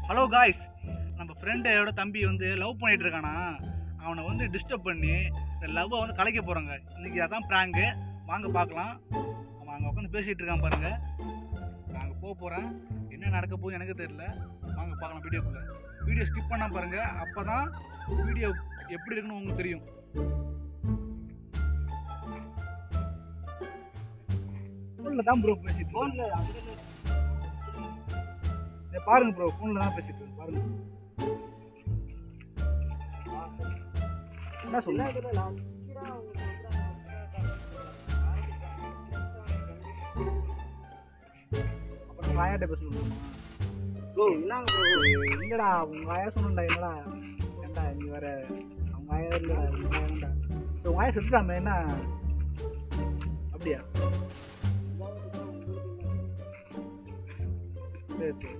Hello guys நம்ம ஃப்ரெண்டோட தம்பி வந்து லவ் பண்ணிட்டு இருக்கானா அவனை வந்து டிஸ்டர்ப் பண்ணி இந்த லவ்வை வந்து கலைக்க போகிறாங்க இன்னைக்கு அதான் ப்ராங்கு வாங்க பார்க்கலாம் அவன் அங்கே உட்காந்து பேசிகிட்டு இருக்கான் பாருங்க நான் அங்கே போக போகிறேன் என்ன நடக்க போகுது எனக்கு தெரியல வாங்க பார்க்கலாம் வீடியோக்குள்ளே வீடியோ ஸ்கிப் பண்ணாம பாருங்க அப்போ தான் வீடியோ எப்படி இருக்குன்னு உங்களுக்கு தெரியும் ஃபோனில் தான் ப்ரோ பேசிட்டு ஃபோனில் பாருங்க ப்ரோ ஃபோனில் தான் பேசிட்டு இருக்கேன் பாருங்க என்ன சொல்லுங்க அப்புறம் உங்க ஆயாட்ட பேசணும் ப்ரோ என்னங்க ப்ரோ இல்லடா உங்க ஆயா சொன்னடா என்னடா ஏன்டா நீ வேற அவங்க ஆயா இல்லடா உங்க ஆயாடா ஸோ உங்க ஆயா செத்துட்டாமே என்ன அப்படியா சரி சரி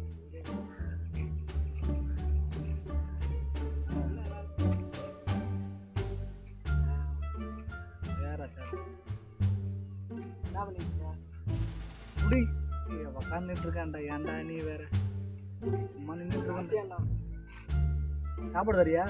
வேற சார் என்ன பண்ணிருக்கீங்க முடி உக்காந்துட்டு இருக்கான்டா ஏன்டா நீ வேற சும்மா நின்றுட்டு இருக்கான்டா அப்படியாண்ணா சாப்பாடு வரியா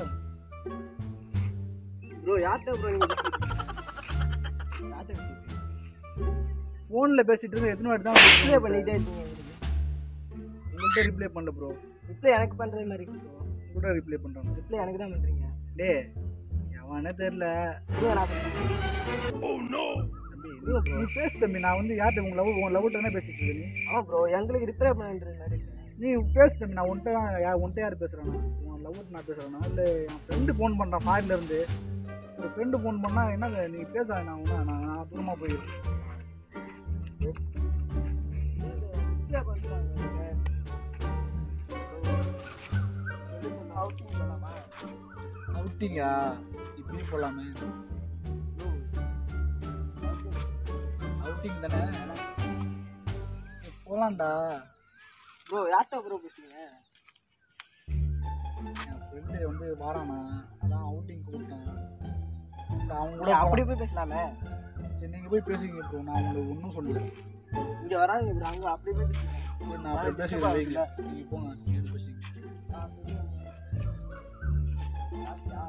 ப்ரோ யார்கிட்ட ப்ரோ நீங்க யார்கிட்ட ஃபோனில் பேசிட்டு இருக்க எத்தனை வாட்டி தான் ரிப்ளை பண்ணிட்டே இருக்கீங்க உங்கள்கிட்ட ரிப்ளை பண்ணல ப்ரோ ரிப்ளை எனக்கு பண்றது மாதிரி ப்ரோ கூட ரிப்ளை பண்ணுறாங்க ரிப்ளை எனக்கு தான் பண்றீங்க டே அவனே தெரில ப்ரோ நான் பேசுறேன் தம்பி நீ பேசு தம்பி நான் வந்து யார்கிட்ட உங்க லவ் உன் லவ் தானே பேசிட்டு இருக்க நீ ஆமா ப்ரோ எங்களுக்கு ரிப்ளை பண்ணுறது மாதிரி இருக்கு. நீ பேசு தம்பி நான் உன்ட்ட தான் யா உன்ட்ட யார் பேசுகிறேன்னா உன் லவ் நான் பேசுகிறேன்னா இல்லை என் ஃப்ரெண்டு ஃபோன் பண்ணுறான் ஃபாரின்ல இருந்து ஒரு ஃப்ரெண்டு ஃபோன் பண்ணால் என்ன நீ பேச நான் உன்ன- நான் நான் தூரமாக போயிடுறேன் ரிப்ளை பண்றாங்க அவுட்டிங் போலாமா அவுட்டிங்கா இப்படி போகலாமே அவுட்டிங் தானே போகலான்டா ப்ரோ யார்கிட்ட ப்ரோ பேசுறீங்க என் ஃப்ரெண்டு வந்து வாரானா அதான் அவுட்டிங் கூப்பிட்டேன் இல்ல, அவங்க கூட ப்ரோ அப்படி போலாம். போய் பேசலாமே சரி நீங்கள் போய் பேசுங்க ப்ரோ நான் உங்களுக்கு ஒன்றும் சொல்லல இங்க வராங்க ப்ரோ அங்க அப்படி போய் பேசுங்க சரி, நான் அப்படியே பேசுகிறேன் வைங்க நீங்கள் போங்க நீங்கள் பேசுங்க ஆ சரி யார்கிட்ட?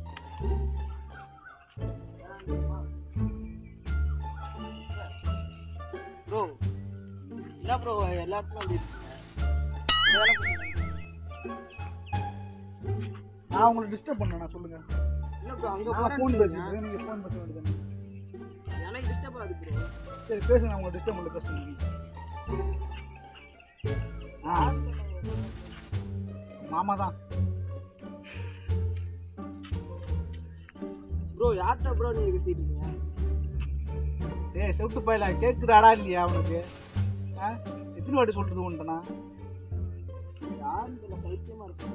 ப்ரோ என்ன ப்ரோ எல்லா இடத்துலையும் அப்படி இருக்கீங்க இந்த வேலை பண்ணுறீங்க நான் உங்களை டிஸ்டர்ப் பண்ணேன் நான் சொல்லுங்கள் இல்லை ப்ரோ அங்கே நான் ஃபோன் போகிறேன் பேசுகிறேன் நீங்கள் ஃபோன் பேச வேண்டியது எனக்கு டிஸ்டர்ப் ஆகுது ப்ரோ சரி பேசுங்க நான் உங்களை டிஸ்டர்ப் பண்ணல பேசுங்க ஆ மாமா தான் ப்ரோ யார்கிட்ட ப்ரோ நீங்கள் பேசிட்டு இருக்கீங்க டேய் செவிட்டு பையல கேட்குறாடா இல்லையா அவனுக்கு ஆ எத்தனை வாட்டி சொல்கிறது உன்ட்டனா யார் இதில் பைத்தியமாக இருக்கு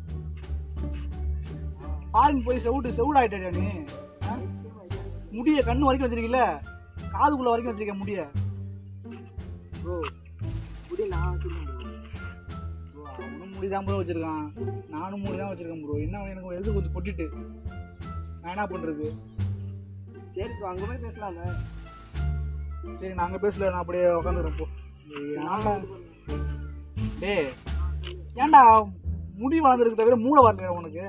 ஃபாரின் போய் செவிட்டு செவிடு ஆகிட்டா நீ ஆ? முடிய கண்ணு வரைக்கும் வச்சிருக்கீல்ல காதுக்குள்ள வரைக்கும் வச்சிருக்க முடிய ப்ரோ முடி நான் வச்சுருக்கேன் ப்ரோ ப்ரோ அவனும் முடி தான் ப்ரோ வச்சிருக்கான் நானும் முடி தான் வச்சிருக்கேன் ப்ரோ என்ன எனக்கு எது கொஞ்சம் பொட்டிட்டு நான் என்ன பண்ணுறது சரி ப்ரோ அங்கே போய் பேசலாமே சரி நாங்கள் பேசல நான் அப்படியே உட்காந்துக்கிறேன் போ ஏன்டா டேய் ஏன்டா முடி வளர்ந்துருக்கு தவிர மூளை வரலையா உனக்கு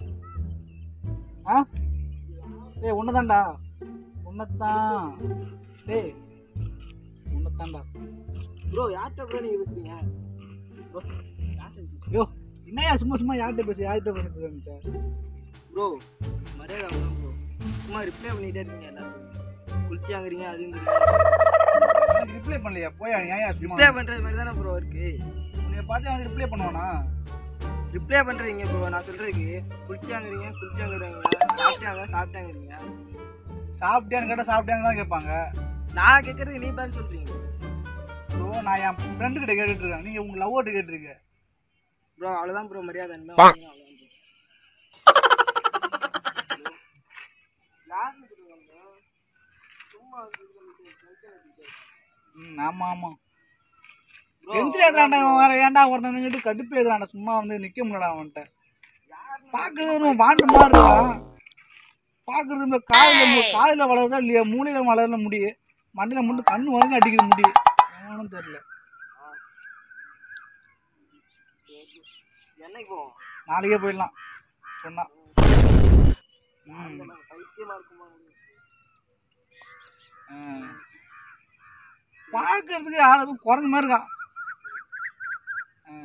ஆ டேய் ஒன்றுதான்டா ஒன்றத்தான் டேய் ஒன்றத்தான்டா ப்ரோ யார்கிட்ட ப்ரோ நீங்கள் பேசுறீங்க ப்ரோ யார்கிட்ட பேசுறீங்க ஐயோ என்னையா சும்மா சும்மா யார்கிட்ட பேசு யார்கிட்ட பேசிட்டு இருக்க ப்ரோ மரியாதை அவ்வளோ ப்ரோ சும்மா ரிப்ளை பண்ணிகிட்டே இருக்கீங்க எல்லாத்துக்கும் குளிச்சாங்கிறீங்க அதுங்கிறீங்க எனக்கு ரிப்ளை பண்ணலையா போயா ஏன் சும்மா ரிப்ளை பண்ணுறது மாதிரி தானே ப்ரோ இருக்கு உன்னை பார்த்து வந்து ரிப்ளை பண்ணுவானா ரிப்ளை பண்ணுறீங்க ப்ரோ நான் சொல்கிறதுக்கு குளிச்சாங்கிறீங்க குளிச்சாங்கிறீங்க சாப்பிட்டாங்க சாப்பிட்டாங்கிறீங்க சாப்பிட்டியான்னு கேட்டால் சாப்பிட்டியான்னு தான் கேட்பாங்க நான் கேட்குறதுக்கு நீ பேர் சொல்கிறீங்க ப்ரோ நான் என் ஃப்ரெண்டு கிட்ட கேட்டுட்டு இருக்கேன் நீங்கள் உங்கள் லவ்வோட்டு கேட்டிருக்க ப்ரோ அவ்வளோதான் ப்ரோ மரியாதை இனிமே வாங்க, அவ்வளவுதான் bro. யாருன்னு சொல்லுவாங்க சும்மா வந்து இது பண்ணிட்டு tension ஆக்கிட்டு. ம் ஆமாம் ஆமாம் Bro, டென்ஷன் ஏதாண்டா வேற ஏன்டா ஒருத்தன் நின்னுட்டு கடுப்பு ஏதாண்டா சும்மா வந்து நிக்க முடியலடா அவன்கிட்ட பார்க்கறது வாண்டு மாதிரி இருக்கான் பார்க்கறது இந்த காலையில காலையில வளருதா இல்லையா மூலையில வளரல முடி மண்டையில மட்டும் கண்ணு வரைக்கும் அடிக்குது முடி அவனும் தெரியல என்னைக்கு போவோம் நாளைக்கே போயிடலாம் சொன்னா ம் பைத்தியமா இருக்குமா ஆ. பார்க்கறதுக்கு ஆளு குறைஞ்ச மாதிரி இருக்கான் ஆ.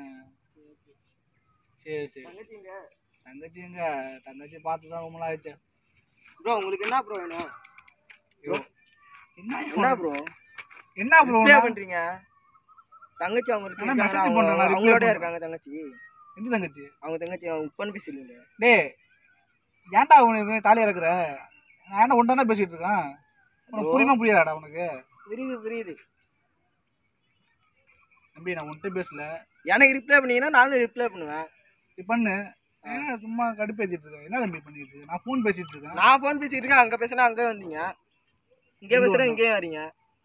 சரி சரி தங்கச்சிங்க தங்கச்சி எங்க தங்கச்சி பார்த்து தான் ரொம்ப நாள் ஆயிடுச்சு ப்ரோ உங்களுக்கு என்ன ப்ரோ வேணும் ஐயோ, என்ன என்ன ப்ரோ என்ன ப்ரோ ரிப்ளை பண்றீங்க தங்கச்சி அவங்க ஆனா message இருக்காங்க பண்றேன், நான் reply அவங்களோட பண்றேன். இருக்காங்க தங்கச்சி எந்த தங்கச்சி அவங்க தங்கச்சி அவங்க பண்ண பேசல டேய் ஏன்டா உனக்கு தாலியா இருக்கிற நான் என்ன ஒன்றானே பேசிட்டு இருக்கேன் உனக்கு புரியுமா புரியாதாடா உனக்கு புரியுது புரியுது தம்பி நான் உன்கிட்ட பேசல எனக்கு ரிப்ளை பண்ணீங்கன்னா நானும் ரிப்ளை பண்ணுவேன் இது பண்ணு ஏன்னா சும்மா கடுப்பேத்திட்டு இருக்கேன் என்ன தம்பி பண்ணிட்டு இருக்க? நான் ஃபோன் பேசிட்டு இருக்கேன் நான் ஃபோன் பேசிட்டு இருக்கேன் அங்க பேசினா அங்க வந்தீங்க இங்கே எங்க பேசுறேன் வந்தோம்? இங்கே வரீங்க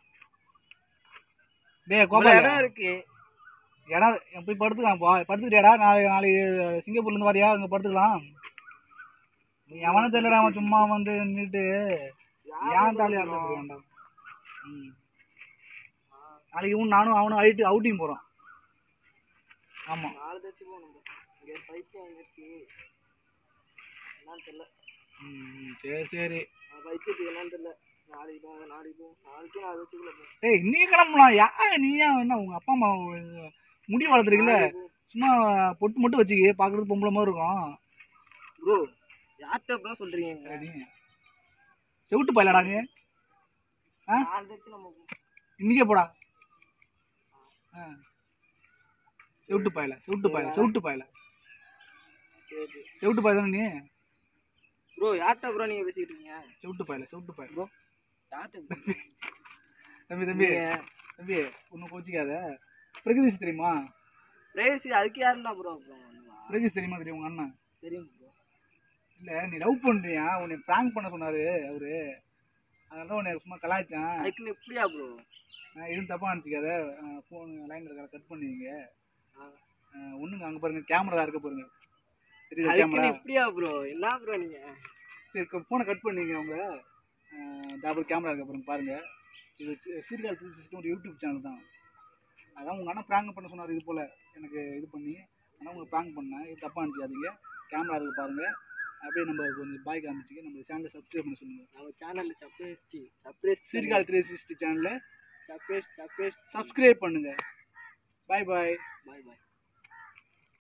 டேய் இவ்வளவு கோபால் இடம் இருக்கு இடம் என் போய் படுத்துக்கலாம்ப்பா படுத்துக்கிட்டியாடா நாளை நாளைக்கு சிங்கப்பூர்ல இருந்து வரியா அங்க படுத்துக்கலாம் நீ எவனும் தெரியலடா அவன் சும்மா வந்து நின்றுட்டு ஏன் தாலியா இருந்தது வேண்டாம் ம் நாளைக்கு இவன் நானும் அவனும் அவுட்டு அவுட்டிங் போறோம் ஆமா நாலு தச்சு போகணும் இங்க பைத்தியம் இருக்கு என்னன்னு தெரியல ம் ம், சரி சரி நான் பைத்தியத்துக்கு என்னன்னு தெரியல நாளைக்கு போங்க நாளைக்கு போங்க நாளைக்கு நாலு வச்சுக்கல ஏய் இன்னைக்கு கிளம்பலாம் யா நீ ஏன் என்ன உங்க அப்பா அம்மா முடி வளர்த்துறீங்கள சும்மா பொட்டு மட்டும் வச்சுக்கி பார்க்கறதுக்கு பொம்பளை மாதிரி இருக்கும் ப்ரோ யார்கிட்ட இப்படிலாம் சொல்றீங்க சரி செவிட்டு போயிலடா நீ ஆ நாலு தச்சு நம்ம இன்னைக்கே போடா ஆ செவிட்டு பாயல செவிட்டு பாயல செவிட்டு பாயல சரி செவிட்டு பாய் தானே நீ ப்ரோ யார்கிட்ட ப்ரோ நீங்க பேசிட்டு இருக்கீங்க செவிட்டு பாயல செவிட்டு பாயல ப்ரோ யார்கிட்ட தம்பி தம்பி தம்பி ஒன்றும் கோச்சிக்காத பிரகதீஷ் தெரியுமா பிரேசி அதுக்கு யாருன்னா ப்ரோ அப்புறம் பிரகதீஷ் தெரியுமா தெரியும் உங்க அண்ணன் தெரியும் ப்ரோ இல்லை நீ லவ் பண்ணுறியா உன்னை ப்ராங்க் பண்ண சொன்னாரு அவரு அதனால தான் உன்னை சும்மா கலாய்ச்சான் அதுக்குன்னு எப்படியா ப்ரோ நான் எதுவும் தப்பாக நினச்சிக்காத ஃபோன் லைனில் இருக்கிற கட் பண்ணுவீங்க ஒன்றுங்க அங்கே பாருங்க கேமரா இருக்க பாருங்க தெரியுதா கேமரா அதுக்குன்னு எப்படியா ப்ரோ என்ன ப்ரோ நீங்க சரி ஃபோனை கட் பண்ணீங்க அவங்க டபுள் கேமரா இருக்க பாருங்க பாருங்க இது சீர்கால் த்ரீ சிஸ்டம் ஒரு யூடியூப் சேனல் தான் அதான் உங்கள் அண்ணன் ப்ராங்க் பண்ண சொன்னார் இது போல் எனக்கு இது பண்ணி ஆனால் உங்களுக்கு ப்ராங்க் பண்ணேன் இது தப்பாக நினச்சிக்காதீங்க கேமரா இருக்கு பாருங்க அப்படியே நம்ம கொஞ்சம் பாய் காமிச்சிக்க நம்ம சேனலை சப்ஸ்கிரைப் பண்ண சொல்லுங்கள் நம்ம சேனல்ல சப்ரேஸ் சப்ரேஸ் சீர்கால் த்ரீ சிக்ஸ்டி சேனலை சப்ரேஸ் சப்ரேஸ் சப்ஸ்கிரைப் பண்ணுங்கள் பாய் பாய் பாய் பாய்